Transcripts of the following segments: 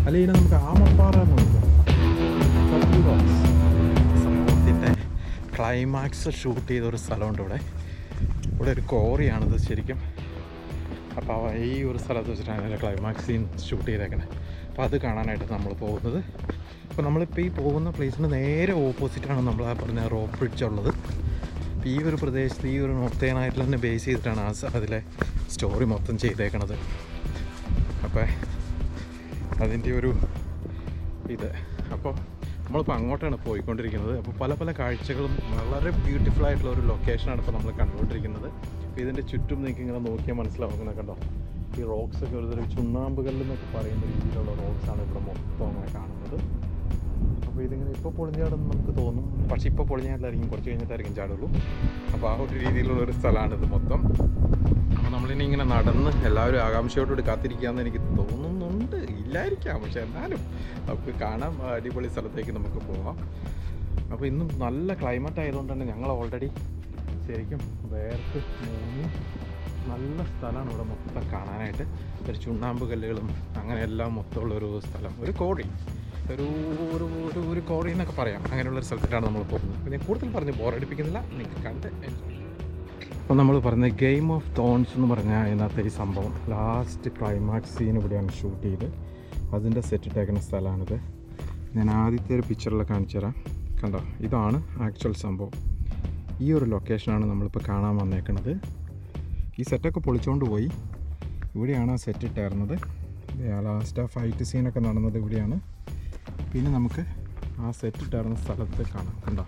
അല്ലെങ്കിൽ നമുക്ക് ആമപ്പാറ എന്ന് വിളിക്കാം Turkey Rocks. സംഭവത്തിൻ്റെ ക്ലൈമാക്സ് ഷൂട്ട് ചെയ്ത ഒരു സ്ഥലമുണ്ട് ഇവിടെ ഇവിടെ ഒരു കോറിയാണിത് ശരിക്കും അപ്പോൾ അവ ഈ ഒരു സ്ഥലത്ത് വെച്ചിട്ടാണ് അതിൻ്റെ ക്ലൈമാക്സ് സീൻ ഷൂട്ട് ചെയ്തേക്കണേ അപ്പോൾ അത് കാണാനായിട്ട് നമ്മൾ പോകുന്നത് അപ്പോൾ നമ്മളിപ്പോൾ ഈ പോകുന്ന പ്ലേസിന് നേരെ ഓപ്പോസിറ്റാണ് നമ്മൾ ആ പറഞ്ഞ റോപ്പ് ബ്രിഡ്ജ് ഉള്ളത് അപ്പോൾ ഈ ഒരു പ്രദേശത്ത് ഈ ഒരു നോർത്തേൺ ഐലൻഡിനെ ബേസ് ചെയ്തിട്ടാണ് ആ സ- അതിലെ സ്റ്റോറി മൊത്തം ചെയ്തേക്കണത് അപ്പോൾ അതിൻ്റെ ഒരു ഇത് അപ്പോൾ നമ്മളിപ്പോൾ അങ്ങോട്ടാണ് പോയിക്കൊണ്ടിരിക്കുന്നത് അപ്പോൾ പല പല കാഴ്ചകളും വളരെ ബ്യൂട്ടിഫുൾ ആയിട്ടുള്ള ഒരു ലൊക്കേഷനാണ് ഇപ്പോൾ നമ്മൾ കണ്ടുകൊണ്ടിരിക്കുന്നത് അപ്പോൾ ഇതിൻ്റെ ചുറ്റും നിങ്ങൾക്ക് ഇങ്ങനെ നോക്കിയാൽ മനസ്സിലാവും ഇങ്ങനെ കണ്ടോ ഈ റോക്സ് ഒക്കെ ഒരു ചുണ്ണാമ്പ് കല്ല് എന്നൊക്കെ പറയുന്ന രീതിയിലുള്ള റോക്സാണ് ഇവിടെ മൊത്തം അങ്ങനെ കാണുന്നത് അപ്പോൾ ഇതിങ്ങനെ ഇപ്പോൾ പൊളിഞ്ഞാടെന്ന് നമുക്ക് തോന്നും പക്ഷേ ഇപ്പോൾ പൊളിഞ്ഞാടിലായിരിക്കും കുറച്ച് കഴിഞ്ഞിട്ടായിരിക്കും ചാടുള്ളൂ അപ്പോൾ ആ ഒരു രീതിയിലുള്ള ഒരു സ്ഥലമാണിത് മൊത്തം അപ്പോൾ നമ്മളിനി ഇങ്ങനെ നടന്ന് എല്ലാവരും ആകാംക്ഷയോടുകൂടി കാത്തിരിക്കാമെന്ന് എനിക്ക് തോന്നുന്നുണ്ട് ഇല്ലായിരിക്കാം പക്ഷെ എന്നാലും നമുക്ക് കാണാം അടിപൊളി സ്ഥലത്തേക്ക് നമുക്ക് പോകാം അപ്പോൾ ഇന്നും നല്ല ക്ലൈമറ്റ് ആയതുകൊണ്ട് തന്നെ ഞങ്ങൾ ഓൾറെഡി ശരിക്കും വേർത്ത് മൂന്ന് നല്ല സ്ഥലമാണ് ഇവിടെ മൊത്തം കാണാനായിട്ട് ഒരു ചുണ്ണാമ്പ് കല്ലുകളും അങ്ങനെ എല്ലാം മൊത്തമുള്ള ഒരു സ്ഥലം ഒരു കോഴി ഒരു ഒരു ഒരു ഒരു കോഴി എന്നൊക്കെ പറയാം അങ്ങനെയുള്ള ഒരു സ്ഥലത്തിലാണ് നമ്മൾ പോകുന്നത് അപ്പോൾ ഞാൻ കൂടുതൽ പറഞ്ഞ് ബോറടിപ്പിക്കുന്നില്ല നിങ്ങൾക്ക് കണ്ട് എൻജോയ് അപ്പോൾ നമ്മൾ പറഞ്ഞ ഗെയിം ഓഫ് തോൺസ് എന്ന് പറഞ്ഞാൽ ഇതിനകത്തെ ഈ സംഭവം ലാസ്റ്റ് ക്ലൈമാക്സ് സീൻ ഇവിടെയാണ് ഷൂട്ട് ചെയ്ത് അതിൻ്റെ സെറ്റ് ഇട്ടേക്കുന്ന സ്ഥലമാണിത് ഞാൻ ആദ്യത്തെ ഒരു പിക്ചറിൽ കാണിച്ചു തരാം കണ്ടോ ഇതാണ് ആക്ച്വൽ സംഭവം ഈ ഒരു ലൊക്കേഷനാണ് നമ്മളിപ്പോൾ കാണാൻ വന്നേക്കുന്നത് ഈ സെറ്റൊക്കെ പൊളിച്ചുകൊണ്ട് പോയി ഇവിടെയാണ് ആ സെറ്റ് ഇട്ടായിരുന്നത് ലാസ്റ്റ് ആ ഫൈറ്റ് സീനൊക്കെ നടന്നത് ഇവിടെയാണ് പിന്നെ നമുക്ക് ആ സെറ്റ് ഇട്ടായിരുന്ന സ്ഥലത്ത് കാണാം കണ്ടോ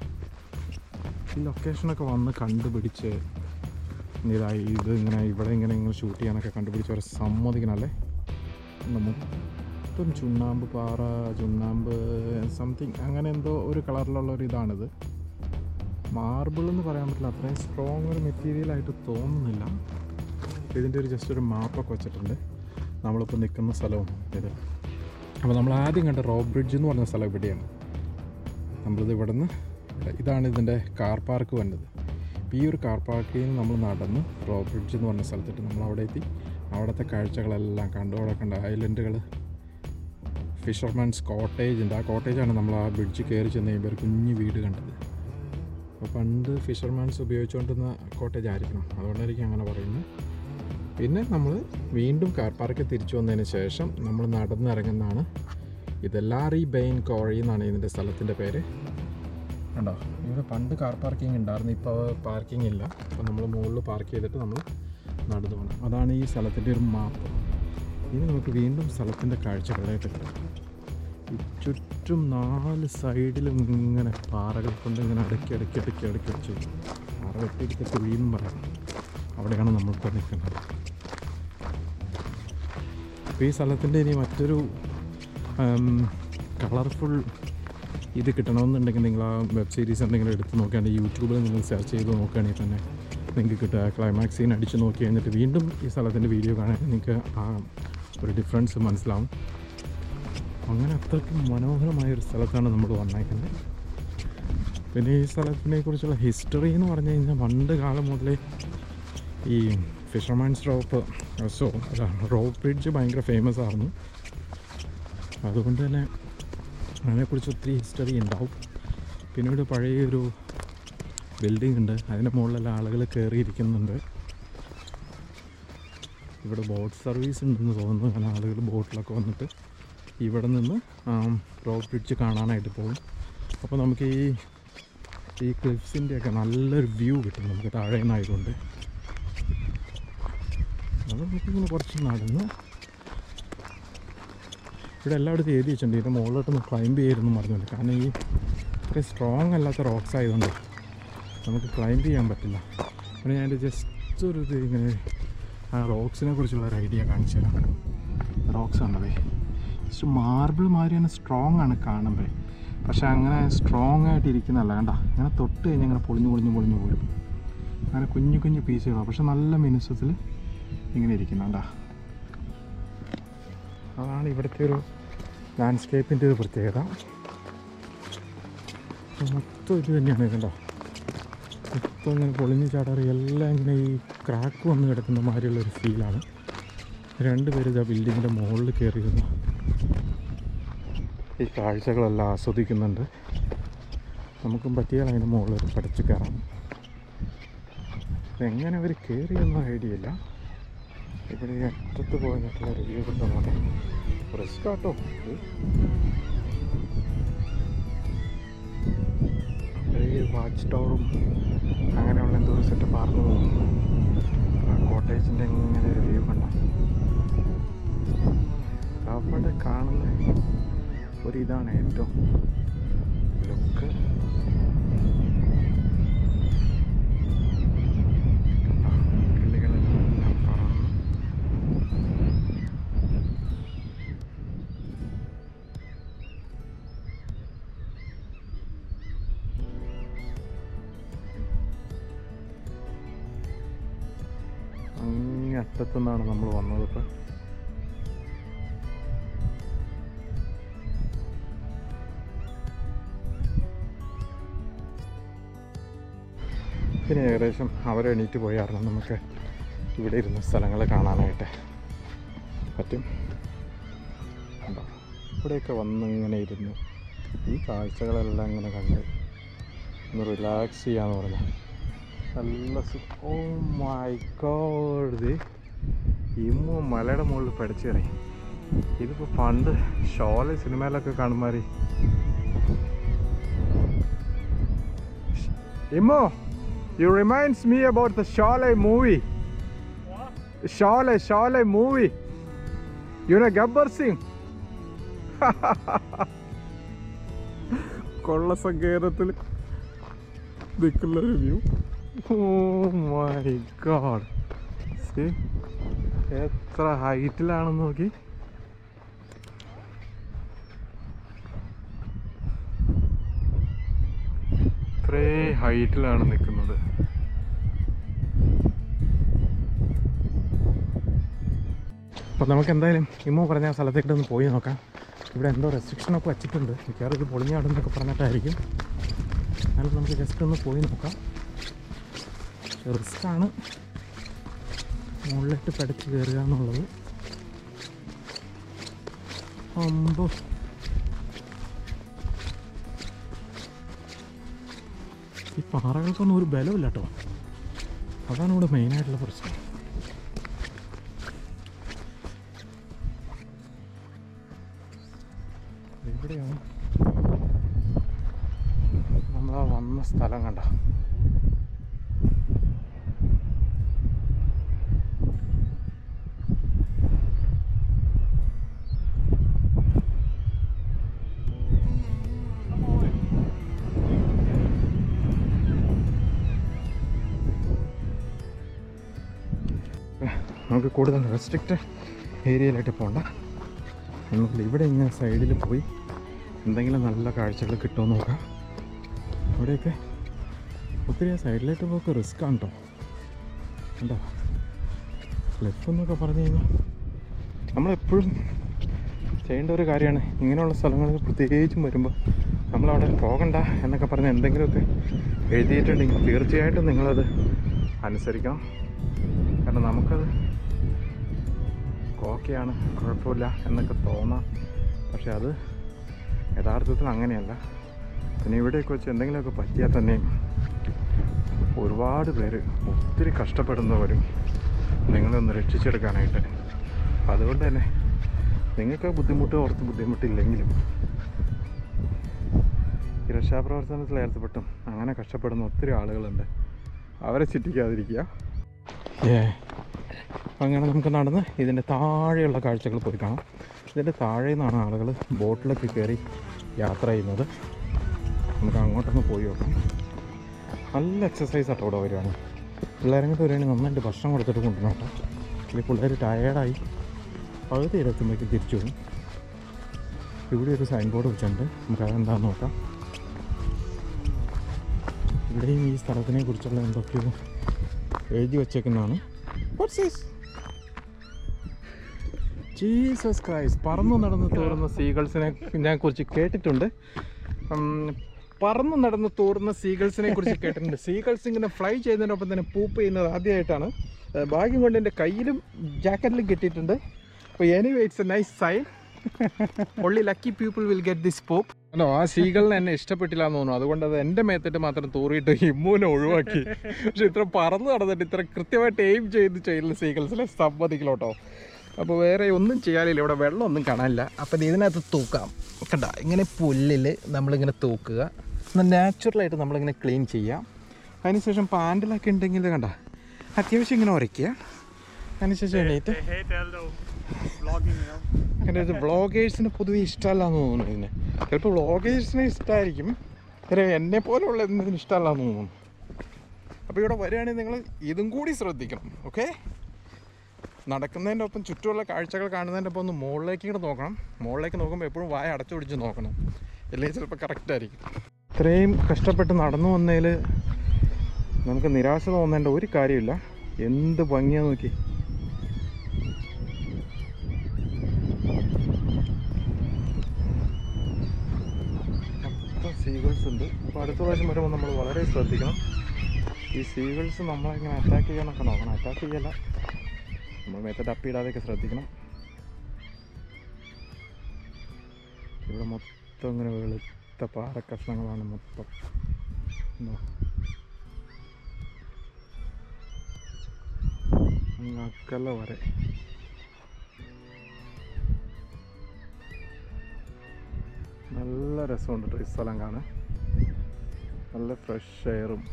ഈ ലൊക്കേഷനൊക്കെ വന്ന് കണ്ടുപിടിച്ച് ഇതായി ഇത് ഇങ്ങനെ ഇവിടെ ഇങ്ങനെ ഇങ്ങനെ ഷൂട്ട് ചെയ്യാനൊക്കെ കണ്ടുപിടിച്ച് അവരെ സമ്മതിക്കണമല്ലേ എന്താ മൊത്തം ചുണ്ണാമ്പ് പാറ ചുണ്ണാമ്പ് സംതിങ് അങ്ങനെ എന്തോ ഒരു കളറിലുള്ള ഒരു ഇതാണിത് മാർബിൾ എന്ന് പറയാൻ പറ്റില്ല അത്രയും സ്ട്രോങ് ഒരു മെറ്റീരിയലായിട്ട് തോന്നുന്നില്ല ഇതിൻ്റെ ഒരു ജസ്റ്റ് ഒരു മാപ്പൊക്കെ വെച്ചിട്ടുണ്ട് നമ്മളിപ്പോൾ നിൽക്കുന്ന സ്ഥലവും ഇത് അപ്പോൾ നമ്മൾ ആദ്യം കണ്ട റോബ് ബ്രിഡ്ജ് എന്ന് പറഞ്ഞ സ്ഥലം ഇവിടെയാണ് നമ്മളിത് ഇവിടെ നിന്ന് ഇതാണ് ഇതിൻ്റെ കാർ പാർക്ക് വന്നത് അപ്പോൾ ഈ ഒരു കാർ പാർക്കിൽ നിന്ന് നമ്മൾ നടന്ന് റോബ് ബ്രിഡ്ജ് എന്ന് പറഞ്ഞ സ്ഥലത്തിട്ട് നമ്മൾ അവിടെ എത്തി അവിടുത്തെ കാഴ്ചകളെല്ലാം കണ്ടു അവിടെ കണ്ട ഐലൻഡുകൾ ഫിഷർമാൻസ് കോട്ടേജ് ഉണ്ട് ആ കോട്ടേജാണ് നമ്മൾ ആ ബ്രിഡ്ജ് കയറി ചെന്ന് കഴിയുമ്പോൾ ഒരു കുഞ്ഞു വീട് കണ്ടത് അപ്പോൾ പണ്ട് ഫിഷർമാൻസ് ഉപയോഗിച്ചുകൊണ്ടിരുന്ന കോട്ടേജ് ആയിരിക്കണം അതുകൊണ്ടായിരിക്കും അങ്ങനെ പറയുന്നത് പിന്നെ നമ്മൾ വീണ്ടും കാർ പാർക്കിൽ തിരിച്ചു വന്നതിന് ശേഷം നമ്മൾ നടന്നിറങ്ങുന്നതാണ് ഇതെല്ലാറി ബെയിൻ കോഴി എന്നാണ് ഇതിൻ്റെ സ്ഥലത്തിൻ്റെ പേര് കണ്ടോ ഇവിടെ പണ്ട് കാർ പാർക്കിംഗ് ഉണ്ടായിരുന്നു ഇപ്പോൾ പാർക്കിംഗ് ഇല്ല അപ്പോൾ നമ്മൾ മുകളിൽ പാർക്ക് ചെയ്തിട്ട് നമ്മൾ നടന്നു പോകണം അതാണ് ഈ സ്ഥലത്തിൻ്റെ ഒരു മാപ്പ് ഇനി നമുക്ക് വീണ്ടും സ്ഥലത്തിൻ്റെ കാഴ്ചകളായിട്ട് കിട്ടും ഈ ചുറ്റും നാല് സൈഡിലും ഇങ്ങനെ പാറകൾ കൊണ്ട് ഇങ്ങനെ അടക്കി അടക്കി അടക്കി അടക്കി വെച്ച് പാറ വെട്ടിയെടുത്ത കുഴിയെന്നും പറയാം അവിടെയാണ് നമ്മളിപ്പോൾ നിൽക്കുന്നത് അപ്പോൾ ഈ സ്ഥലത്തിൻ്റെ ഇനി മറ്റൊരു കളർഫുൾ ഇത് കിട്ടണമെന്നുണ്ടെങ്കിൽ നിങ്ങൾ ആ വെബ് സീരീസ് എന്തെങ്കിലും എടുത്ത് നോക്കുകയാണെങ്കിൽ യൂട്യൂബിൽ നിങ്ങൾ സെർച്ച് ചെയ്ത് നോക്കുകയാണെങ്കിൽ തന്നെ നിങ്ങൾക്ക് കിട്ടുക ക്ലൈമാക്സ് സീൻ അടിച്ച് നോക്കി കഴിഞ്ഞിട്ട് വീണ്ടും ഈ സ്ഥലത്തിൻ്റെ വീഡിയോ കാണാൻ നിങ്ങൾക്ക് ആ ഒരു ഡിഫറൻസ് മനസ്സിലാവും അങ്ങനെ അത്രയ്ക്കും മനോഹരമായ ഒരു സ്ഥലത്താണ് നമ്മൾ വന്നേക്കുന്നത് പിന്നെ ഈ സ്ഥലത്തിനെ കുറിച്ചുള്ള ഹിസ്റ്ററി എന്ന് പറഞ്ഞു കഴിഞ്ഞാൽ പണ്ട് കാലം മുതലേ ഈ ഫിഷർമാൻസ് റോപ്പ് സോ അതാണ് റോപ്പ് ബ്രിഡ്ജ് ഭയങ്കര ഫേമസ് ആയിരുന്നു അതുകൊണ്ട് തന്നെ അതിനെക്കുറിച്ച് ഒത്തിരി ഹിസ്റ്ററി ഉണ്ടാവും പിന്നെ ഇവിടെ പഴയൊരു ബിൽഡിംഗ് ഉണ്ട് അതിൻ്റെ മുകളിലെല്ലാം ആളുകൾ കയറിയിരിക്കുന്നുണ്ട് ഇവിടെ ബോട്ട് സർവീസ് ഉണ്ടെന്ന് തോന്നുന്നു അങ്ങനെ ആളുകൾ ബോട്ടിലൊക്കെ വന്നിട്ട് ഇവിടെ നിന്ന് റോപ്പ് ബ്രിഡ്ജ് കാണാനായിട്ട് പോകും അപ്പോൾ നമുക്ക് ഈ ഈ ക്ലിഫ്സിൻ്റെ ഒക്കെ നല്ലൊരു വ്യൂ കിട്ടും നമുക്ക് താഴെ നിന്നായതുകൊണ്ട് അത് നമുക്കിങ്ങനെ കുറച്ച് നടന്ന് ഇവിടെ എല്ലായിടത്തും എഴുതി വെച്ചിട്ടുണ്ട് ഇതിൻ്റെ മുകളിലോട്ടൊന്ന് ക്ലൈംബ് ചെയ്യരുതെന്ന് പറഞ്ഞില്ല കാരണം ഈ ഇത്രയും സ്ട്രോങ് അല്ലാത്ത റോക്സ് ആയതുകൊണ്ട് നമുക്ക് ക്ലൈംബ് ചെയ്യാൻ പറ്റില്ല പിന്നെ ഞാൻ ജസ്റ്റ് ഒരു ഇത് ഇങ്ങനെ ആ റോക്സിനെ കുറിച്ചുള്ള ഒരു ഐഡിയ കാണിച്ചു തരാം റോക്സ് ആണതേ ജസ്റ്റ് മാർബിൾ മാതിരി തന്നെ സ്ട്രോങ് ആണ് കാണുമ്പോൾ പക്ഷെ അങ്ങനെ സ്ട്രോങ് ആയിട്ട് ഇരിക്കുന്നതല്ല കണ്ട ഇങ്ങനെ തൊട്ട് കഴിഞ്ഞാൽ ഇങ്ങനെ പൊളിഞ്ഞു പൊളിഞ്ഞു പൊളിഞ്ഞു പോരും അങ്ങനെ കുഞ്ഞു കുഞ്ഞു പീസുകളാണ് പക്ഷെ നല്ല മിനുസത്തിൽ ഇങ്ങനെ ഇരിക്കുന്നുണ്ട അതാണ് ഇവിടുത്തെ ഒരു ലാൻഡ്സ്കേപ്പിൻ്റെ ഒരു പ്രത്യേകത മൊത്തം ഇത് തന്നെയാണ് കണ്ടോ മൊത്തം ഇങ്ങനെ പൊളിഞ്ഞു ചാടാറ് എല്ലാം ഇങ്ങനെ ഈ ക്രാക്ക് വന്ന് കിടക്കുന്ന മാതിരിയുള്ള ഒരു ഫീലാണ് രണ്ടുപേരും ഇതാ ബിൽഡിങ്ങിൻ്റെ മുകളിൽ കയറിയിരുന്നു ഈ കാഴ്ചകളെല്ലാം ആസ്വദിക്കുന്നുണ്ട് നമുക്കും പറ്റിയാൽ അതിന് മുകളിൽ പഠിച്ച് കയറാം എങ്ങനെ അവർ കയറിയൊന്നും ഐഡിയ ഇല്ല ഇവിടെ ഈ അറ്റത്ത് പോയിട്ടുള്ള റിവ്യൂ കിട്ടുന്നുണ്ട് റിസ്ക് ആട്ടോ ഇത് ഈ വാച്ച് ടവറും അങ്ങനെയുള്ള എന്തോ ഒരു സെറ്റപ്പ് ആർന്നു പോകുന്നു കോട്ടേജിൻ്റെ ഇങ്ങനെ ഒരു വ്യൂ കണ്ട അവിടെ കാണുന്ന ഒരിതാണ് ഏറ്റവും ലുക്ക് കിളികളെല്ലാം പറന്ന് അങ്ങേ അറ്റത്തു നിന്നാണ് നമ്മൾ വന്നത് ഇപ്പം പിന്നെ ഏകദേശം അവർ എണീറ്റ് പോയ കാരണം നമുക്ക് ഇവിടെ ഇരുന്ന സ്ഥലങ്ങൾ കാണാനായിട്ട് പറ്റും കണ്ടോ ഇവിടെയൊക്കെ വന്ന് ഇങ്ങനെ ഇരുന്ന് ഈ കാഴ്ചകളെല്ലാം ഇങ്ങനെ കണ്ട് ഒന്ന് റിലാക്സ് ചെയ്യാന്ന് പറഞ്ഞാൽ നല്ല ഓ മൈ ഗോഡ് ഇമ്മ മലയുടെ മുകളിൽ പഠിച്ചു കയറി ഇതിപ്പോൾ പണ്ട് ഷോലെ സിനിമയിലൊക്കെ കാണുമാറി ഇമ്മോ you reminds me about the Sholay movie Sholay Sholay movie you know Gabbar Singh കൊള്ള സങ്കേതത്തിൽ നിൽക്കുന്ന ഒരു വ്യൂ ഓ മൈ ഗോഡ് എത്ര ഹൈറ്റിലാണെന്ന് നോക്കി ഇത്രേ ഹൈറ്റിലാണ് നിൽക്കുന്നത് അപ്പോൾ നമുക്ക് എന്തായാലും ഇമ്മോ പറഞ്ഞ ആ സ്ഥലത്തേക്ക് ഒന്ന് പോയി നോക്കാം ഇവിടെ എന്തോ റെസ്ട്രിക്ഷനൊക്കെ വച്ചിട്ടുണ്ട് മിക്കവാറും ഇത് പൊളിഞ്ഞാടുന്നൊക്കെ പറഞ്ഞിട്ടായിരിക്കും എന്നാലും നമുക്ക് ജസ്റ്റ് ഒന്ന് പോയി നോക്കാം റിസ്ക്കാണ് മുകളിലിട്ട് പഠിച്ച് കയറുക എന്നുള്ളത് അമ്പോ ഈ പാറകൾക്കൊന്നും ഒരു ബലമില്ല കേട്ടോ അതാണ് ഇവിടെ മെയിനായിട്ടുള്ള പ്രശ്നം ഇവിടെയാണ് നമ്മളാ വന്ന സ്ഥലം കണ്ട നമുക്ക് കൂടുതൽ റെസ്ട്രിക്റ്റ് ഏരിയയിലായിട്ട് പോകണ്ട നമുക്ക് ഇവിടെ ഇങ്ങനെ സൈഡിൽ പോയി എന്തെങ്കിലും നല്ല കാഴ്ചകൾ കിട്ടുമോ എന്ന് നോക്കാം ഇവിടെയൊക്കെ ഒത്തിരി ആ സൈഡിലായിട്ട് പോക്ക് റിസ്ക് ആണ് കേട്ടോ കണ്ടോ ക്ലിഫ് എന്നൊക്കെ പറഞ്ഞു കഴിഞ്ഞാൽ നമ്മളെപ്പോഴും ചെയ്യേണ്ട ഒരു കാര്യമാണ് ഇങ്ങനെയുള്ള സ്ഥലങ്ങളിൽ പ്രത്യേകിച്ചും വരുമ്പോൾ നമ്മളവിടെ പോകണ്ട എന്നൊക്കെ പറഞ്ഞ് എന്തെങ്കിലുമൊക്കെ എഴുതിയിട്ടുണ്ടെങ്കിൽ തീർച്ചയായിട്ടും നിങ്ങളത് അനുസരിക്കണം കാരണം നമുക്കത് ഓക്കെയാണ് കുഴപ്പമില്ല എന്നൊക്കെ തോന്നാം പക്ഷെ അത് യഥാർത്ഥത്തിൽ അങ്ങനെയല്ല പിന്നെ ഇവിടെയൊക്കെ വെച്ച് എന്തെങ്കിലുമൊക്കെ പറ്റിയാൽ തന്നെയും ഒരുപാട് പേര് ഒത്തിരി കഷ്ടപ്പെടുന്നവരും നിങ്ങളെ ഒന്ന് രക്ഷിച്ചെടുക്കാനായിട്ട് അതുകൊണ്ട് തന്നെ നിങ്ങൾക്ക് ബുദ്ധിമുട്ട് ഓർത്ത് ബുദ്ധിമുട്ടില്ലെങ്കിലും ഈ രക്ഷാപ്രവർത്തനത്തിൽ ഏർപ്പെട്ടും അങ്ങനെ കഷ്ടപ്പെടുന്ന ഒത്തിരി ആളുകളുണ്ട് അവരെ ചിറ്റിക്കാതിരിക്കുക ഏ അങ്ങനെ നമുക്ക് നടന്ന് ഇതിൻ്റെ താഴെയുള്ള കാഴ്ചകൾ പോയി കാണാം ഇതിൻ്റെ താഴെ നിന്നാണ് ആളുകൾ ബോട്ടിലൊക്കെ കയറി യാത്ര ചെയ്യുന്നത് നമുക്ക് അങ്ങോട്ടൊന്ന് പോയി നോക്കാം നല്ല എക്സസൈസ് ആട്ടോ ഇവിടെ വരുവാണ് പിള്ളേരെ കൂടെ വരുവാണെങ്കിൽ നന്നായിട്ട് ഭക്ഷണം കൊടുത്തിട്ട് കൊണ്ടുവരണം കേട്ടോ അല്ലെങ്കിൽ പിള്ളേർ ടയേർഡായി പകുതി ഇടത്തുമ്പോഴേക്ക് തിരിച്ചു പോകും ഇവിടെ ഒരു സൈൻ ബോർഡ് വെച്ചിട്ടുണ്ട് നമുക്ക് അതെന്താണെന്ന് നോക്കാം ഇവിടെയും ഈ സ്ഥലത്തിനെ കുറിച്ചുള്ള എന്തൊക്കെയോ എഴുതി വച്ചേക്കുന്നതാണ് What's this? ജീസസ് ക്രൈസ്റ്റ് പറന്നു നടന്ന് തോറുന്ന സീഗൾസിനെ ഞാൻ കുറിച്ച് കേട്ടിട്ടുണ്ട് ഉം, പറന്നു നടന്ന് തോറുന്ന സീഗൾസിനെ കുറിച്ച് കേട്ടിട്ടുണ്ട് സീഗൾസ് ഇങ്ങനെ ഫ്ലൈ ചെയ്യുന്നതിനൊപ്പം തന്നെ പൂപ്പ് ചെയ്യുന്നത് ആദ്യമായിട്ടാണ് ഏഹ് ഭാഗ്യം കൊണ്ട് എൻ്റെ കയ്യിലും ജാക്കറ്റിലും കിട്ടിയിട്ടുണ്ട് അപ്പോൾ anyway it's a nice sign only lucky people will get this poop അല്ലോ ആ സീകളിന് എന്നെ ഇഷ്ടപ്പെട്ടില്ല എന്ന് തോന്നുന്നു അതുകൊണ്ട് അത് എൻ്റെ മേത്തിട്ട് മാത്രം തൂറിയിട്ട് ഇമ്മൂനെ ഒഴിവാക്കി പക്ഷെ ഇത്ര പറന്ന് നടന്നിട്ട് ഇത്ര കൃത്യമായിട്ട് എയിം ചെയ്ത് ചെയ്യുന്ന സീഗൾസിലെ സമ്മതിക്കില്ല കേട്ടോ അപ്പോൾ വേറെ ഒന്നും ചെയ്യാനില്ല ഇവിടെ വെള്ളമൊന്നും കാണാനില്ല അപ്പം ഇതിനകത്ത് തൂക്കാം കണ്ട ഇങ്ങനെ പുല്ലിൽ നമ്മളിങ്ങനെ തൂക്കുക എന്നാൽ നാച്ചുറലായിട്ട് നമ്മളിങ്ങനെ ക്ലീൻ ചെയ്യാം അതിനുശേഷം പാൻഡിലൊക്കെ ഉണ്ടെങ്കിൽ കണ്ട അത്യാവശ്യം ഇങ്ങനെ ഉരയ്ക്കുക അതിനുശേഷം എണീറ്റ് They hate Eldo vlogging, you know. എൻ്റെ ഒരു വ്ളോഗേഴ്സിന് പൊതുവെ ഇഷ്ടമല്ല എന്ന് തോന്നുന്നു ഇതിന് ചിലപ്പോൾ വ്ളോഗേഴ്സിന് ഇഷ്ടമായിരിക്കും പക്ഷേ എന്നെ പോലെയുള്ള എന്നതിന് ഇഷ്ടമല്ല എന്ന് തോന്നുന്നു അപ്പോൾ ഇവിടെ വരികയാണെങ്കിൽ നിങ്ങൾ ഇതും കൂടി ശ്രദ്ധിക്കണം ഓക്കെ നടക്കുന്നതിൻ്റെ ഒപ്പം ചുറ്റുമുള്ള കാഴ്ചകൾ കാണുന്നതിൻ്റെ ഒപ്പം ഒന്ന് മുകളിലേക്ക് കൂടെ നോക്കണം മുകളിലേക്ക് നോക്കുമ്പോൾ എപ്പോഴും വായ അടച്ചു പിടിച്ച് നോക്കണം അല്ലെങ്കിൽ ചിലപ്പോൾ കറക്റ്റ് ആയിരിക്കും ഇത്രയും കഷ്ടപ്പെട്ട് നടന്നു വന്നതിൽ നമുക്ക് നിരാശ തോന്നേണ്ട ഒരു കാര്യമില്ല എന്ത് ഭംഗിയാന്ന് നോക്കി മൊത്തം സീഗൾസ് ഉണ്ട് അപ്പോൾ അടുത്ത പ്രാവശ്യം വരുമ്പോൾ നമ്മൾ വളരെ ശ്രദ്ധിക്കണം ഈ സീഗൾസ് നമ്മളിങ്ങനെ അറ്റാക്ക് ചെയ്യാനൊക്കെ നോക്കണം അറ്റാക്ക് ചെയ്യല്ല നമ്മൾ മേത്തെ ഡപ്പിയിടാതെയൊക്കെ ശ്രദ്ധിക്കണം ഇവിടെ മൊത്തം ഇങ്ങനെ വെളുത്ത പാറക്കഷ്ണങ്ങളാണ് മൊത്തം ഉണ്ടോ? അങ്ങ് അക്കല്ല വരെ നല്ല രസമുണ്ട് കേട്ടോ ഈ സ്ഥലം കാണാൻ നല്ല ഫ്രഷ് എയറും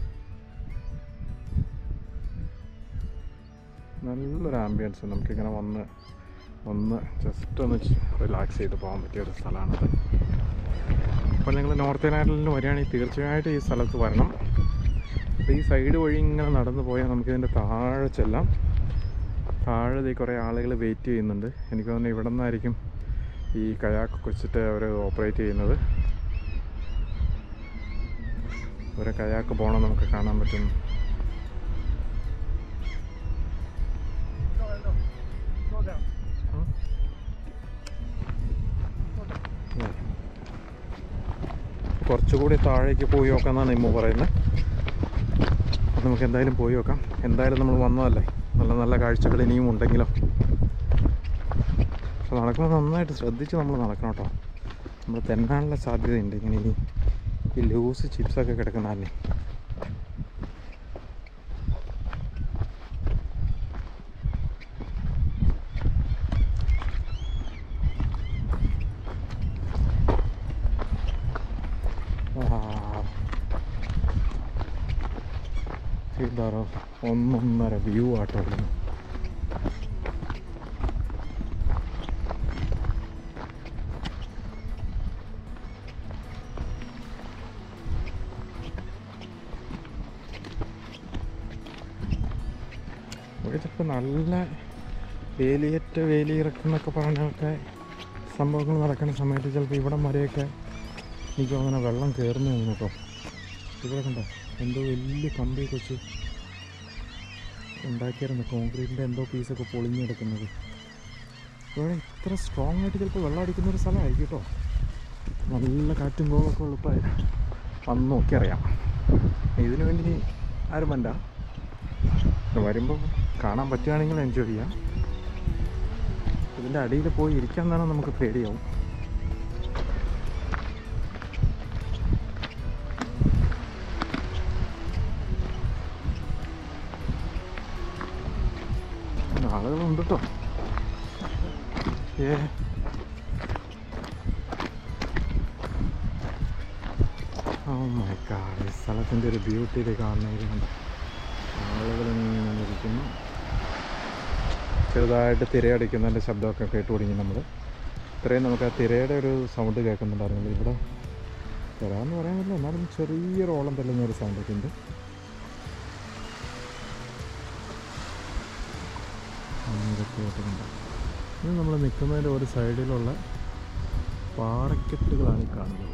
നല്ലൊരു ആംബിയൻസ് നമുക്കിങ്ങനെ വന്ന് ഒന്ന് ജസ്റ്റ് ഒന്ന് റിലാക്സ് ചെയ്ത് പോകാൻ പറ്റിയ ഒരു സ്ഥലമാണത് അപ്പോൾ നിങ്ങൾ നോർത്ത് നാട്ടിലിന് വരികയാണെങ്കിൽ തീർച്ചയായിട്ടും ഈ സ്ഥലത്ത് വരണം അപ്പോൾ ഈ സൈഡ് വഴി ഇങ്ങനെ നടന്നു പോയാൽ നമുക്കിതിൻ്റെ താഴെ ചെല്ലാം താഴെ ദേ കുറേ ആളുകൾ വെയിറ്റ് ചെയ്യുന്നുണ്ട് എനിക്ക് തോന്നുന്നു ഇവിടെ നിന്നായിരിക്കും ഈ കയാക്ക് വെച്ചിട്ട് അവർ ഓപ്പറേറ്റ് ചെയ്യുന്നത് ഒരു കയാക്ക് പോകണം നമുക്ക് കാണാൻ പറ്റും Go, Eldo. Go down. കുറച്ചുകൂടി താഴേക്ക് പോയി നോക്കാമെന്നാണ് ഇമ്മ പറയുന്നത് അപ്പോൾ നമുക്ക് എന്തായാലും പോയി നോക്കാം എന്തായാലും നമ്മൾ വന്നതല്ലേ നല്ല നല്ല കാഴ്ചകൾ ഇനിയും ഉണ്ടെങ്കിലോ പക്ഷെ നടക്കുമ്പോൾ നന്നായിട്ട് ശ്രദ്ധിച്ച് നമ്മൾ നടക്കണം കേട്ടോ നമ്മൾ തെന്നാനുള്ള സാധ്യതയുണ്ട് ഇങ്ങനെ ഈ ഈ ലൂസ് ചിപ്സൊക്കെ കിടക്കുന്നതല്ലേ ആ. ഇതാറോ ഒന്നൊന്നര വ്യൂ ആട്ടോ ഇവിടുന്ന്. ഇവിടെ ചിലപ്പോൾ നല്ല വേലിയേറ്റ വേലിയിറക്കുന്നൊക്കെ പറഞ്ഞൊക്കെ സംഭവങ്ങൾ നടക്കുന്ന സമയത്ത് ചിലപ്പോൾ ഇവിടം വരെയൊക്കെ എനിക്ക് അങ്ങനെ വെള്ളം കയറുന്നു തോന്നുന്നു കേട്ടോ ഇവിടെ കണ്ടോ എന്തോ വലിയ കമ്പി വെച്ച് ഉണ്ടാക്കിയായിരുന്നു കോൺക്രീറ്റിൻ്റെ എന്തോ പീസൊക്കെ പൊളിഞ്ഞ് കിടക്കുന്നത് ഇവിടെ ഇത്ര സ്ട്രോങ് ആയിട്ട് ചിലപ്പോൾ വെള്ളം അടിക്കുന്ന ഒരു സ്ഥലമായിരിക്കും കേട്ടോ നല്ല കാറ്റും കോളൊക്കെ എളുപ്പമായി വന്ന് നോക്കി അറിയാം ഇതിനു വേണ്ടി ആരും വേണ്ട വരുമ്പോൾ കാണാൻ പറ്റുകയാണെങ്കിൽ എൻജോയ് ചെയ്യാം ഇതിൻ്റെ അടിയിൽ പോയി ഇരിക്കാൻ തന്നെ നമുക്ക് പേടിയാവും ആളുകളുണ്ട് കേട്ടോ ഏ ഓ മൈ ഗാഡ് ഈ സ്ഥലത്തിൻ്റെ ഒരു ബ്യൂട്ടിയിൽ കാണുന്നതിലുണ്ട് ആളുകൾ ഇങ്ങനെ ഇരിക്കുന്നു ചെറുതായിട്ട് തിരയടിക്കുന്നതിൻ്റെ ശബ്ദമൊക്കെ കേട്ട് തുടങ്ങി നമ്മൾ ഇത്രയും നമുക്ക് ആ തിരയുടെ ഒരു സൗണ്ട് കേൾക്കുന്നുണ്ടായിരുന്നു ഇവിടെ തിരാന്ന് പറയാൻ പറ്റില്ല എന്നാലും ചെറിയൊരു ഓളം തള്ളുന്ന ഒരു സൗണ്ടൊക്കെ ഉണ്ട് ഇതൊക്കെ കേട്ടിട്ടുണ്ട് ഇത് നമ്മൾ നിൽക്കുന്നതിൻ്റെ ഒരു സൈഡിലുള്ള പാറക്കെട്ടുകളാണ് ഈ കാണുന്നത്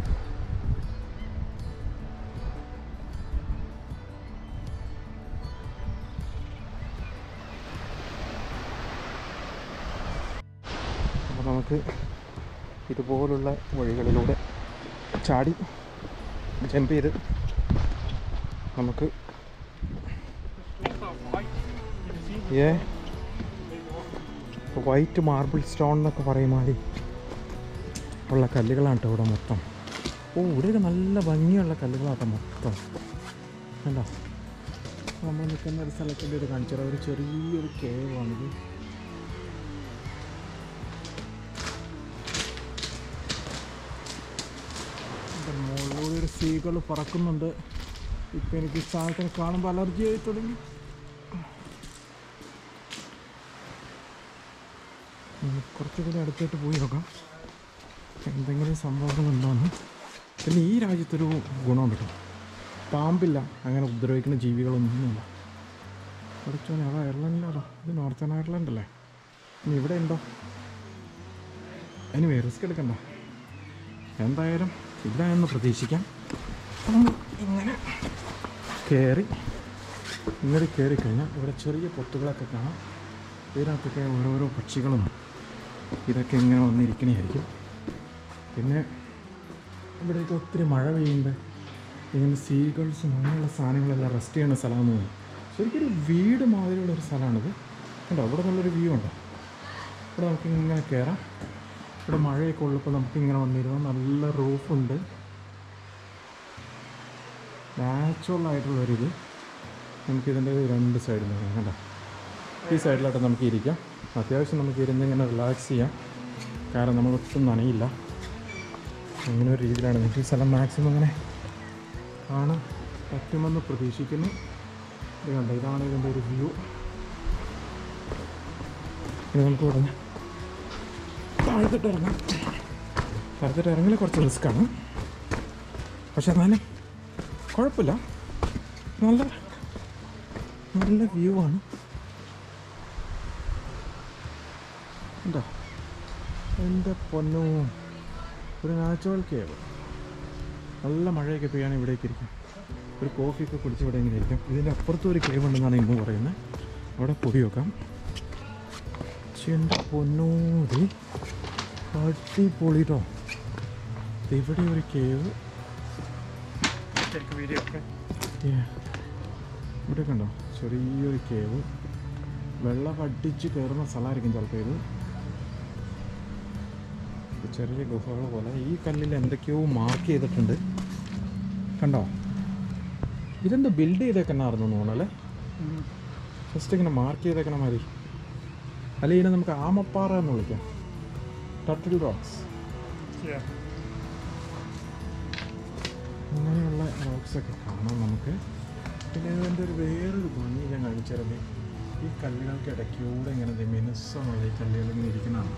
അപ്പോൾ നമുക്ക് ഇതുപോലുള്ള വഴികളിലൂടെ ചാടി ജമ്പ് ചെയ്ത് നമുക്ക് Schools are white. You see? Uh They walk. White marble stone എന്നൊക്കെ പറയുമാതിരി ഉള്ള കല്ലുകളാണ് കേട്ടോ ഇവിടെ മൊത്തം ഓ ഇവിടെയൊക്കെ നല്ല ഭംഗിയുള്ള കല്ലുകളാട്ടോ മൊത്തം കണ്ടോ നമ്മൾ നിൽക്കുന്ന ഒരു സ്ഥലത്തിൻ്റെ ഒരു കാണിച്ചാൽ ഒരു ചെറിയൊരു കേവാണിത് എൻ്റെ മുകളിലൂടെ ഒരു സീകൾ പറക്കുന്നുണ്ട് ഇപ്പം എനിക്ക് ഈ സാധനത്തിന് കാണുമ്പോൾ അലർജി ആയി തുടങ്ങി നമുക്ക് കുറച്ചുകൂടി അടുത്തോട്ട് പോയി നോക്കാം എന്തെങ്കിലും സംഭവങ്ങളുണ്ടോന്ന് പിന്നെ ഈ രാജ്യത്തൊരു ഗുണമുണ്ട് കേട്ടോ പാമ്പില്ല അങ്ങനെ ഉപദ്രവിക്കുന്ന ജീവികളൊന്നുമില്ല പഠിച്ചോനെ അത് അയർലൻഡിലാണോ ഇത് നോർത്തേൺ അയർലൻഡ് അല്ലേ ഇനി ഇവിടെ ഉണ്ടോ അതിന് റിസ്ക് എടുക്കണ്ട എന്തായാലും ഇവിടെ എന്ന് പ്രതീക്ഷിക്കാം നമ്മൾ ഇങ്ങനെ കയറി ഇങ്ങനെ കയറി കഴിഞ്ഞാൽ ഇവിടെ ചെറിയ പൊത്തുകളൊക്കെ കാണാം ഇതിനകത്തൊക്കെ ഓരോരോ പക്ഷികളും ഇതൊക്കെ ഇങ്ങനെ വന്നിരിക്കണയായിരിക്കും പിന്നെ ഇവിടെയൊക്കെ ഒത്തിരി മഴ പെയ്യുമ്പോൾ ഇങ്ങനെ സീഗൾസും അങ്ങനെയുള്ള സാധനങ്ങളെല്ലാം റെസ്റ്റ് ചെയ്യുന്ന സ്ഥലമാണെന്ന് തോന്നുന്നു ശരിക്കും ഒരു വീട് മാതിരിയുള്ള ഒരു സ്ഥലമാണിത് കണ്ടോ ഇവിടെ നല്ലൊരു വ്യൂ ഉണ്ടോ ഇവിടെ നമുക്ക് ഇങ്ങനെ കയറാം ഇവിടെ മഴയൊക്കെ ഉള്ളപ്പോൾ നമുക്ക് ഇങ്ങനെ വന്നിരുന്നു നല്ല റൂഫുണ്ട് നാച്ചുറൽ ആയിട്ടുള്ളൊരിത് നമുക്കിതിൻ്റെ രണ്ട് സൈഡിൽ നിന്ന് കണ്ടോ ഈ സൈഡിലായിട്ട് നമുക്ക് ഇരിക്കാം അത്യാവശ്യം നമുക്ക് ഇരുന്ന് ഇങ്ങനെ റിലാക്സ് ചെയ്യാം കാരണം നമ്മൾ ഒട്ടും നനയില്ല അങ്ങനെ ഒരു രീതിയിലാണ് നിങ്ങൾക്ക് ഈ സ്ഥലം മാക്സിമം അങ്ങനെ കാണാൻ പറ്റുമെന്ന് പ്രതീക്ഷിക്കുന്നു ഇത് കണ്ടോ ഇതാണ് ഇതിൻ്റെ ഒരു വ്യൂ ഇനി നമുക്ക് ഇവിടെ താഴത്തിട്ട് ഇറങ്ങാം താഴത്തിട്ട് ഇറങ്ങൽ കുറച്ച് റിസ്ക്കാണ് പക്ഷെ എന്നാലും കുഴപ്പമില്ല നല്ല നല്ല വ്യൂ ആണ് എന്താ എൻ്റെ പൊന്നു ഒരു നാച്ചുറൽ കേവ് നല്ല മഴയൊക്കെ പെയ്യാണ് ഇവിടേക്ക് ഇരിക്കും ഒരു കോഫിയൊക്കെ കുടിച്ച് ഇവിടെ ഇങ്ങനെ ഇരിക്കും ഇതിൻ്റെ അപ്പുറത്തും ഒരു കേവ് ഉണ്ടെന്നാണ് ഇന്ന് പറയുന്നത് അവിടെ പോയി നോക്കാം പക്ഷെ എൻ്റെ പൊന്നൂതി അടിപൊളിട്ടോ ഇവിടെ ഒരു cave Take a video, okay? ഇവിടെ കണ്ടോ ചെറിയൊരു കേവ് വെള്ളം അടിച്ച് കയറുന്ന സ്ഥലമായിരിക്കും ചിലപ്പോൾ ഇത് ഇത് ചെറിയ ഗുഹകൾ പോലെ ഈ കല്ലിൽ എന്തൊക്കെയോ മാർക്ക് ചെയ്തിട്ടുണ്ട് കണ്ടോ ഇതെന്ത് ബിൽഡ് ചെയ്തേക്കണമായിരുന്നു തോന്നല്ലേ ജസ്റ്റ് ഇങ്ങനെ മാർക്ക് ചെയ്തേക്കണ മാതിരി അല്ലെ ഇതിനെ നമുക്ക് ആമപ്പാറ എന്ന് വിളിക്കാം ടർട്ടിൽ റോക്സ് Yeah. അങ്ങനെയുള്ള റോക്സൊക്കെ കാണാം നമുക്ക് പിന്നെ ഇതിൻ്റെ ഒരു വേറൊരു ഭംഗി ഞാൻ കാണിച്ചത് ഈ കല്ലുകൾക്ക് ഇടയ്ക്കൂടെ ഇങ്ങനെ ദേ മിനുസമുള്ള ഈ കല്ലുകൾ ഇങ്ങനെ ഇരിക്കുന്നതാണ്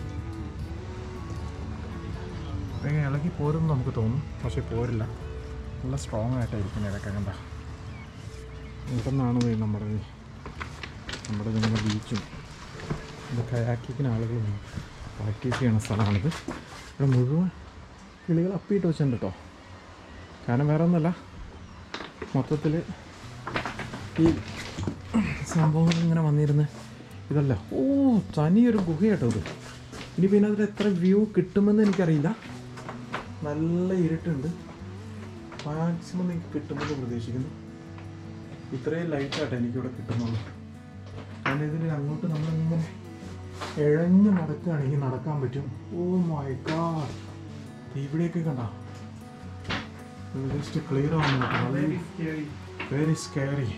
അപ്പോൾ ഇങ്ങനെ ഇളകി പോരും എന്ന് നമുക്ക് തോന്നും പക്ഷേ പോരില്ല നല്ല സ്ട്രോങ് ആയിട്ടായിരിക്കും ഇടയ്ക്ക് കണ്ട ഇവിടെ നിന്നാണ് ദേ നമ്മുടെ ഈ- നമ്മുടെ നിങ്ങളുടെ ബീച്ചും ഇത് കയാക്കിക്കുന്ന ആളുകൾ പ്രാക്ടീസ് ചെയ്യുന്ന സ്ഥലമാണിത് ഇവിടെ മുഴുവൻ കിളികൾ അപ്പിയിട്ട് വെച്ചിട്ടുണ്ട് കേട്ടോ കാരണം വേറെ ഒന്നുമല്ല മൊത്തത്തിൽ ഈ സംഭവങ്ങൾ ഇങ്ങനെ വന്നിരുന്ന് ഇതല്ല ഓ തനിയൊരു ഗുഹയാട്ടോ ഇത് ഇനി പിന്നെ അതിൽ എത്ര വ്യൂ കിട്ടുമെന്ന് എനിക്കറിയില്ല നല്ല ഇരുട്ടുണ്ട് മാക്സിമം നിങ്ങൾക്ക് കിട്ടുമെന്ന് പ്രതീക്ഷിക്കുന്നു ഇത്രയും ലൈറ്റാട്ടോ എനിക്കിവിടെ കിട്ടുന്നുള്ളൂ കാരണം ഇതിൽ അങ്ങോട്ട് നമ്മളിങ്ങനെ ഇഴഞ്ഞ് നടക്കുകയാണെങ്കിൽ നടക്കാൻ പറ്റും ഓ മൈ ഗാഡ് ഇവിടെയൊക്കെ കണ്ടോ ജസ്റ്റ് ക്ലിയർ ആവുന്നു Very scary. Very scary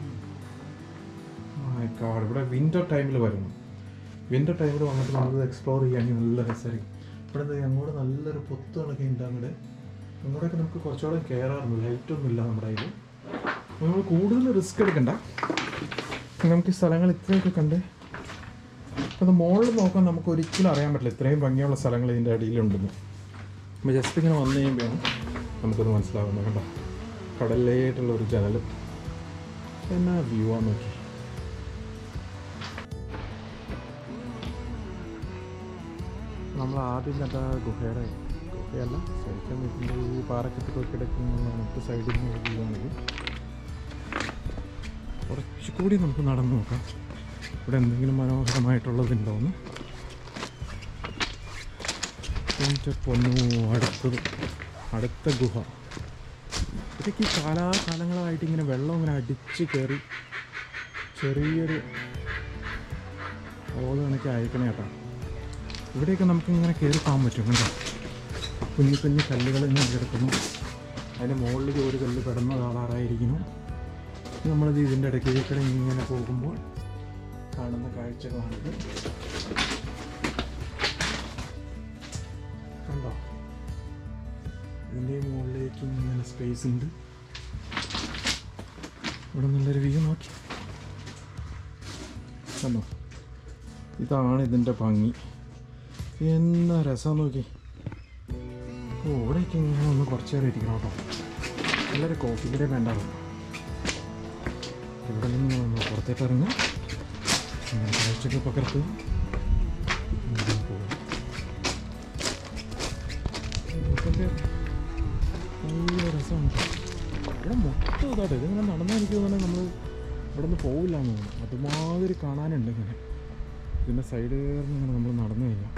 my god ഇവിടെ വിൻ്റർ ടൈമിൽ വരുന്നു വിൻ്റർ ടൈമിൽ വന്നിട്ട് നമുക്ക് എക്സ്പ്ലോർ ചെയ്യാണെങ്കിൽ നല്ല രസമായിരിക്കും ഇവിടെ ദേ അങ്ങോട്ട് നല്ലൊരു പൊത്ത് കണക്കെ ഉണ്ട് അങ്ങോട്ട് അങ്ങോട്ടൊക്കെ നമുക്ക് കുറച്ചുകൂടെ കയറാറുണ്ട് ലൈറ്റ് ഒന്നും ഇല്ല നമ്മുടെ കയ്യിൽ നമ്മൾ കൂടുതൽ റിസ്ക് എടുക്കണ്ട നമുക്ക് ഈ സ്ഥലങ്ങൾ ഇത്രയൊക്കെ കണ്ട് അത് മുകളിൽ നോക്കാൻ നമുക്ക് ഒരിക്കലും അറിയാൻ പറ്റില്ല ഇത്രയും ഭംഗിയുള്ള സ്ഥലങ്ങൾ ഇതിൻ്റെ അടിയിലുണ്ടെന്ന് നമ്മൾ ജസ്റ്റ് ഇങ്ങനെ വന്നു കഴിയുമ്പോഴാണ് നമുക്കത് മനസ്സിലാവുന്നത് കണ്ടോ കടലിലായിട്ടുള്ള ഒരു ജനൽ എന്നാ വ്യൂ ആ നോക്കി നമ്മൾ ആദ്യം കണ്ട ഗുഹയുടെ ഗുഹയല്ല ശരിക്കും ഇതിൻ്റെ ഈ പാറക്കെട്ടിലൊക്കെ കിടക്കുന്ന മറ്റു സൈഡിൽ നിന്ന് വ്യൂ ആണെങ്കിൽ കുറച്ചുകൂടി നമുക്ക് നടന്നു നോക്കാം ഇവിടെ എന്തെങ്കിലും മനോഹരമായിട്ടുള്ളതുണ്ടോന്ന് എൻ്റെ പൊന്നു അടുത്തത് അടുത്ത ഗുഹ ഇതൊക്കെ ഈ കാലാകാലങ്ങളായിട്ട് ഇങ്ങനെ വെള്ളം ഇങ്ങനെ അടിച്ച് കയറി ചെറിയൊരു ഓൾ കണക്ക് അയക്കണേ കേട്ടോ ഇവിടെയൊക്കെ നമുക്ക് ഇങ്ങനെ കയറി പോകാൻ പറ്റും കണ്ടോ കുഞ്ഞു കുഞ്ഞു കല്ലുകൾ ഇങ്ങനെ കിടക്കുന്നു അതിൻ്റെ മുകളിലേക്ക് ഒരു കല്ല് കിടന്ന് കാണാറായിരിക്കുന്നു നമ്മളിത് ഇതിൻ്റെ ഇടയ്ക്ക് കൂടെ ഇങ്ങനെ പോകുമ്പോൾ കാണുന്ന കാഴ്ചകളാണിത് കണ്ടോ ഇതിൻ്റെ മുകളിലേക്ക് ഇങ്ങനെ സ്പേസ് ഉണ്ട് ഇവിടെ നല്ലൊരു വ്യൂ നോക്കി കണ്ടോ ഇതാണ് ഇതിൻ്റെ ഭംഗി എന്നാ രസം നോക്കി ഓ ഇവിടേക്ക് ഇങ്ങനെ ഒന്ന് കുറച്ച് നേരം ഇരിക്കണം കേട്ടോ നല്ലൊരു കോഫി കൂടെ വേണ്ടാവും ഇവിടെ നിന്ന് ഒന്ന് പുറത്തേക്ക് ഇറങ്ങുക ഇങ്ങനെ കാഴ്ചയൊക്കെ പകർത്തുക ഇങ്ങനെ പോവുക. ഇതൊക്കെ നല്ല രസമാണ് ഇവിടെ മൊത്തം ഇതാട്ടെ ഇതിങ്ങനെ നടന്നാൽ എനിക്ക് തോന്നുന്നത് നമ്മൾ ഇവിടെ നിന്ന് പോവില്ല എന്ന് തോന്നുന്നു അതുമാതിരി കാണാനുണ്ട് ഇങ്ങനെ ഇതിൻ്റെ സൈഡ് കയറുന്ന ഇങ്ങനെ നമ്മൾ നടന്നു കഴിഞ്ഞാൽ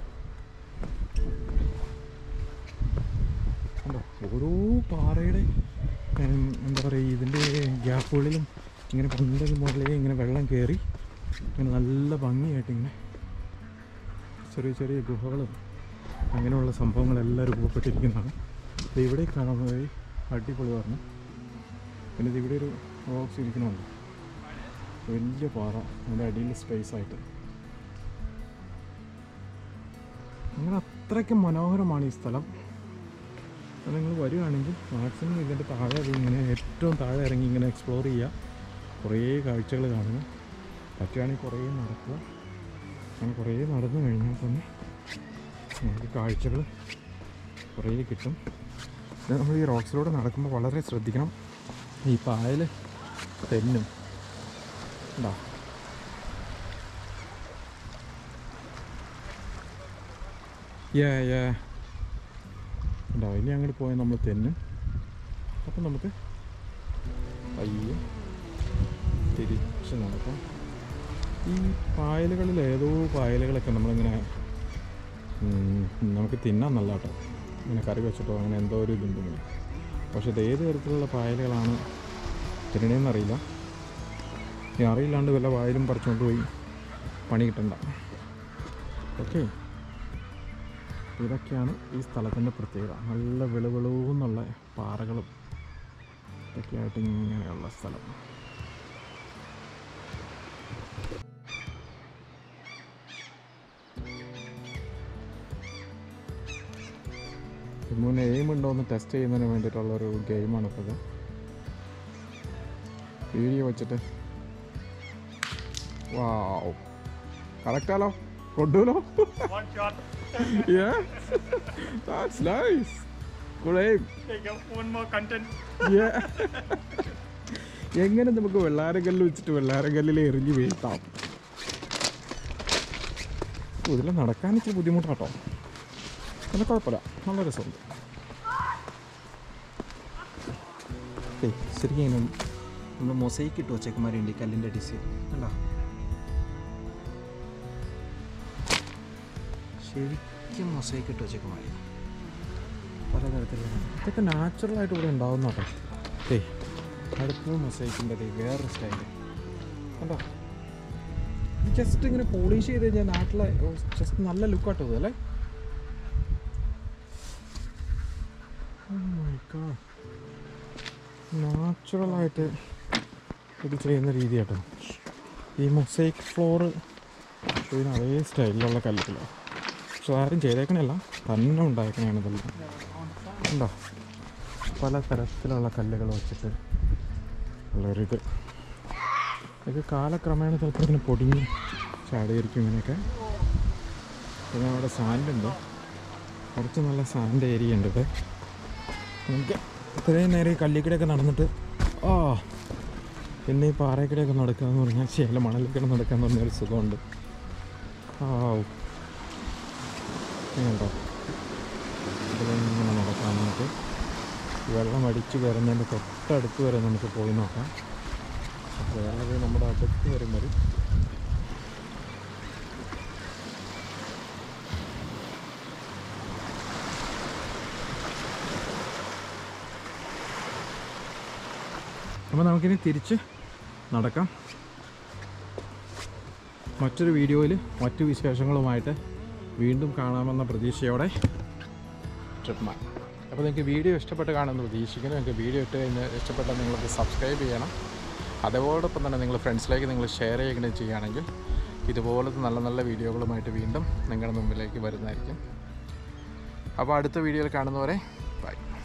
കണ്ടോ ഓരോ പാറയുടെ ഉം, എന്താ പറയുക ഇതിൻ്റെ ഗ്യാപ്പുകളിലും ഇങ്ങനെ പന്തൽ മുകളിലേ ഇങ്ങനെ വെള്ളം കയറി ഇങ്ങനെ നല്ല ഭംഗിയായിട്ട് ഇങ്ങനെ ചെറിയ ചെറിയ ഗുഹകളും അങ്ങനെയുള്ള സംഭവങ്ങളെല്ലാം രൂപപ്പെട്ടിരിക്കുന്നതാണ് ഇത് ഇവിടെ കാണുന്നത് അടിപൊളി പറഞ്ഞു പിന്നെ ഇത് ഇവിടെ ഒരു റോക്സ് ഇരിക്കണമുണ്ട് വലിയ പാറ അതിൻ്റെ അടിയിൽ സ്പേസ് ആയിട്ട് അങ്ങനെ അത്രയ്ക്ക് മനോഹരമാണ് ഈ സ്ഥലം അപ്പോൾ നിങ്ങൾ വരികയാണെങ്കിൽ മാക്സിമം ഇതിൻ്റെ താഴെ അത് ഇങ്ങനെ ഏറ്റവും താഴെ ഇറങ്ങി ഇങ്ങനെ എക്സ്പ്ലോർ ചെയ്യുക കുറേ കാഴ്ചകൾ കാണുക പറ്റുകയാണെങ്കിൽ കുറേ നടക്കുക അങ്ങനെ കുറേ നടന്നു കഴിഞ്ഞാൽ തന്നെ നമുക്ക് കാഴ്ചകൾ കുറേ കിട്ടും ഇത് നമ്മൾ ഈ റോക്സിലൂടെ നടക്കുമ്പോൾ വളരെ ശ്രദ്ധിക്കണം ഈ പായൽ തെന്നും ഉണ്ടോ യാ യാ ഉണ്ടോ ഇനി അങ്ങോട്ട് പോയാൽ നമ്മൾ തെന്നും അപ്പം നമുക്ക് പയ്യെ തിരിച്ച് നടക്കാം ഈ പായലുകളിൽ ഏതോ പായലുകളൊക്കെ നമ്മളിങ്ങനെ ഉം, നമുക്ക് തിന്നാൻ നല്ല കേട്ടോ ഇങ്ങനെ കറി വെച്ചിട്ടോ അങ്ങനെ എന്തോ ഒരു ഇതുണ്ട് ഇങ്ങനെ പക്ഷെ ഇത് ഏത് തരത്തിലുള്ള പായലുകളാണ് തിന്നണേന്നറിയില്ല ഇനി അറിയില്ലാണ്ട് വല്ല വായിലും പറിച്ചുകൊണ്ട് പോയി പണി കിട്ടണ്ട ഓക്കെ ഇതൊക്കെയാണ് ഈ സ്ഥലത്തിൻ്റെ പ്രത്യേകത നല്ല വെളുവെളുവെന്നുള്ള പാറകളും ഇതൊക്കെയായിട്ട് ഇങ്ങനെയുള്ള സ്ഥലം മുന്നേ എയിം ഉണ്ടോ എന്ന് ടെസ്റ്റ് ചെയ്യുന്നതിന് വേണ്ടിയിട്ടുള്ളൊരു ഗെയിമാണ് ഇപ്പോൾ ഇത് വീഡിയോ വെച്ചിട്ട് വാവ് കറക്റ്റാലോ കൊണ്ടുപോലോ One shot. yeah that's nice good aim Take up one more content. yeah എങ്ങനെ നമുക്ക് വെള്ളാരക്കല്ല് വെച്ചിട്ട് വെള്ളാരക്കല്ലിൽ എറിഞ്ഞ് വീഴ്ത്താം ഓ, ഇതിൽ നടക്കാൻ ഇച്ചിരി ബുദ്ധിമുട്ടാട്ടോ പിന്നെ കുഴപ്പമില്ല നല്ല രസമുണ്ട് ഏയ് ശരിക്കും ഇങ്ങനെ നമ്മൾ മൊസൈക്ക് ഇട്ട് വെച്ചേക്കുമാരുണ്ട് ഈ കല്ലിൻ്റെ ഡിസൈൻ കണ്ടോ ശരിക്കും മൊസൈക്ക് ഇട്ട് വെച്ചേക്കുമാരി പലതരത്തിലുള്ള ഇതൊക്കെ നാച്ചുറലായിട്ട് ഇവിടെ ഉണ്ടാവുന്ന കേട്ടോ ഏയ് അടുത്ത മൊസൈക്കിൻ്റെ വേറൊരു സ്റ്റൈൽ കണ്ടോ ജസ്റ്റ് ഇങ്ങനെ പോളിഷ് ചെയ്ത് കഴിഞ്ഞാൽ നാട്ടിലെ ജസ്റ്റ് നല്ല ലുക്കാട്ടോ ഇത് അല്ലേ നാച്ചുറലായിട്ട് ഇത് ചെയ്യുന്ന രീതി കേട്ടോ ഈ മൊസൈക്ക് ഫ്ലോറ് ഇതിന് അതേ സ്റ്റൈലിലുള്ള കല്ലുകളോ പക്ഷെ ആരും ചെയ്തേക്കണല്ല തന്നെ ഉണ്ടാക്കണതാണ് ഇതെല്ലാം ഉണ്ടോ പല തരത്തിലുള്ള കല്ലുകൾ വെച്ചിട്ട് ഉള്ളൊരിത് ഇത് കാലക്രമേണ ചിലപ്പോൾ ഇങ്ങനെ പൊടിഞ്ഞ് ചാടിയിരിക്കും ഇങ്ങനെയൊക്കെ പിന്നെ അവിടെ സാൻഡ് ഉണ്ട് കുറച്ച് നല്ല സാൻഡ് ഏരിയ ഉണ്ട് ഇത് നമുക്ക് ഇത്രയും നേരം ഈ കല്ലിക്കടയൊക്കെ നടന്നിട്ട് ആ പിന്നെ ഈ പാറയ്ക്കിടയൊക്കെ നടക്കുക എന്ന് പറഞ്ഞാൽ ശേല മണലിക്കട നടക്കുക എന്ന് പറഞ്ഞൊരു സുഖമുണ്ട് ആ ഉണ്ടോ ഇതിലിങ്ങനെ നടക്കാം നമുക്ക് വെള്ളം അടിച്ച് വരുന്നതിൻ്റെ തൊട്ടടുത്ത് വരെ നമുക്ക് പോയി നോക്കാം അപ്പോൾ വെള്ളം നമ്മുടെ അടുത്ത് വരും വരും അപ്പോൾ നമുക്കിനി തിരിച്ച് നടക്കാം മറ്റൊരു വീഡിയോയിൽ മറ്റു വിശേഷങ്ങളുമായിട്ട് വീണ്ടും കാണാമെന്ന പ്രതീക്ഷയോടെ ട്രിപ്പ്മാൻ അപ്പോൾ നിങ്ങൾക്ക് വീഡിയോ ഇഷ്ടപ്പെട്ട് കാണുമെന്ന് പ്രതീക്ഷിക്കുന്നു നിങ്ങൾക്ക് വീഡിയോ ഇട്ട് കഴിഞ്ഞ് ഇഷ്ടപ്പെട്ടാൽ നിങ്ങൾക്ക് സബ്സ്ക്രൈബ് ചെയ്യണം അതോടൊപ്പം തന്നെ നിങ്ങൾ ഫ്രണ്ട്സിലേക്ക് നിങ്ങൾ ഷെയർ ചെയ്യുകയും ചെയ്യുകയാണെങ്കിൽ ഇതുപോലത്തെ നല്ല നല്ല വീഡിയോകളുമായിട്ട് വീണ്ടും നിങ്ങളുടെ മുമ്പിലേക്ക് വരുന്നതായിരിക്കും അപ്പോൾ അടുത്ത വീഡിയോയിൽ കാണുന്നവരെ ബൈ